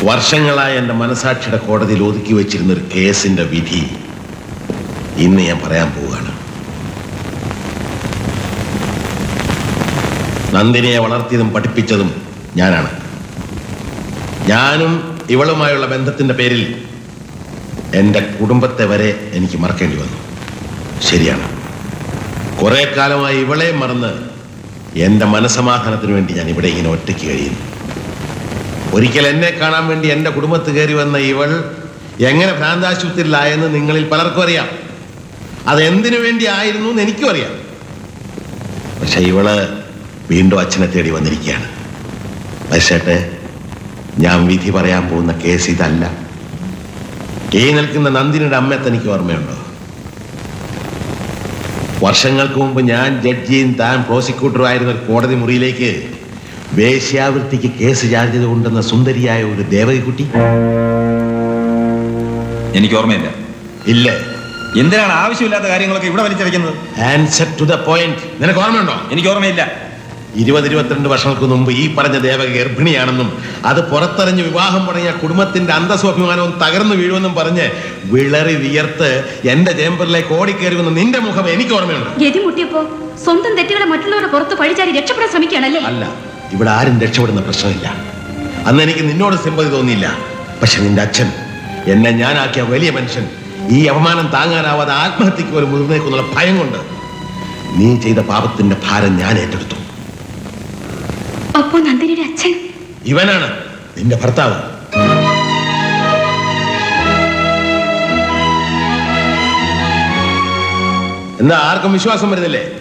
വർഷങ്ങളായി എൻ്റെ മനസാക്ഷിയുടെ കോടതിയിൽ ഒതുക്കി വെച്ചിരുന്ന ഒരു കേസിന്റെ വിധി ഇന്ന് ഞാൻ പറയാൻ പോവുകയാണ് നന്ദിനിയെ വളർത്തിയതും പഠിപ്പിച്ചതും ഞാനാണ് ഞാനും ഇവളുമായുള്ള ബന്ധത്തിന്റെ പേരിൽ എൻ്റെ കുടുംബത്തെ വരെ എനിക്ക് മറക്കേണ്ടി വന്നു ശരിയാണ് കുറെ കാലമായി ഇവളെ മറന്ന് എൻ്റെ മനസമാധാനത്തിന് വേണ്ടി ഞാൻ ഇവിടെ ഇങ്ങനെ ഒറ്റയ്ക്ക് കഴിയുന്നു ഒരിക്കൽ എന്നെ കാണാൻ വേണ്ടി എൻ്റെ കുടുംബത്ത് കയറി വന്ന ഇവൾ എങ്ങനെ ഭ്രാന്താശുപത്രിയിലായെന്ന് നിങ്ങളിൽ പലർക്കും അറിയാം അത് എന്തിനു വേണ്ടി ആയിരുന്നു എന്ന് എനിക്കും അറിയാം പക്ഷെ ഇവള് വീണ്ടും അച്ഛനെ തേടി വന്നിരിക്കുകയാണ് പക്ഷേട്ടെ ഞാൻ വിധി പറയാൻ പോകുന്ന കേസ് ഇതല്ല ഈ നിൽക്കുന്ന നന്ദിനിയുടെ അമ്മയെ തനിക്ക് ഓർമ്മയുണ്ടോ വർഷങ്ങൾക്ക് മുമ്പ് ഞാൻ ജഡ്ജിയും താൻ പ്രോസിക്യൂട്ടറും ആയിരുന്ന ഒരു കോടതി മുറിയിലേക്ക് വേശ്യാവൃത്തിക്ക് കേസ് ചാർജ് ചെയ്ത് കൊണ്ടുവന്ന സുന്ദരിയായ ഒരു ദേവകിക്കുട്ടി എനിക്ക് ഓർമ്മയില്ല ഇല്ല എന്തിനാണ് ആവശ്യമില്ലാത്ത കാര്യങ്ങളൊക്കെ ഇവിടെ വലിച്ചെറിക്കുന്നത് ആൻസർ ടു ദ പോയിന്റ് നിനക്ക് ഓർമ്മയുണ്ടോ എനിക്ക് ഓർമ്മയില്ല ഇരുപത് ഇരുപത്തിരണ്ട് വർഷങ്ങൾക്ക് മുമ്പ് ഈ പറഞ്ഞ ദേവക ഗർഭിണിയാണെന്നും അത് പുറത്തറിഞ്ഞ് വിവാഹം തുടങ്ങിയ കുടുംബത്തിന്റെ അന്തസ്വാഭിമാനവും തകർന്നു വീഴുമെന്നും പറഞ്ഞ് വിളറി വിയർത്ത് എന്റെ ചേമ്പറിലേക്ക് ഓടിക്കയറുമെന്ന് നിന്റെ മുഖം എനിക്ക് ഓർമ്മയുണ്ട് ഗതി മുട്ടിയപ്പോ സ്വന്തം തെറ്റുകളെ മറ്റുള്ളവരുടെ പുറത്ത് പഴിചാരി രക്ഷപ്പെടാൻ ശ്രമിക്കുകയാണല്ലേ അല്ല ഇവിടെ ആരും രക്ഷപ്പെടുന്ന പ്രശ്നമില്ല അന്ന് എനിക്ക് നിന്നോട് സിമ്പതി തോന്നിയില്ല പക്ഷെ നിന്റെ അച്ഛൻ എന്നെ ഞാനാക്കിയ വലിയ മനുഷ്യൻ ഈ അപമാനം താങ്ങാനാവാതെ ആത്മഹത്യക്ക് ഒരു മുതിർന്നേക്കുന്നുള്ള ഭയം കൊണ്ട് നീ ചെയ്ത പാപത്തിന്റെ ഭാരം ഞാൻ ഏറ്റെടുത്തു അപ്പോ നന്ദിനിയുടെ അച്ഛൻ ഇവനാണ് നിന്റെ ഭർത്താവ് എന്താ ആർക്കും വിശ്വാസം വരുന്നില്ലേ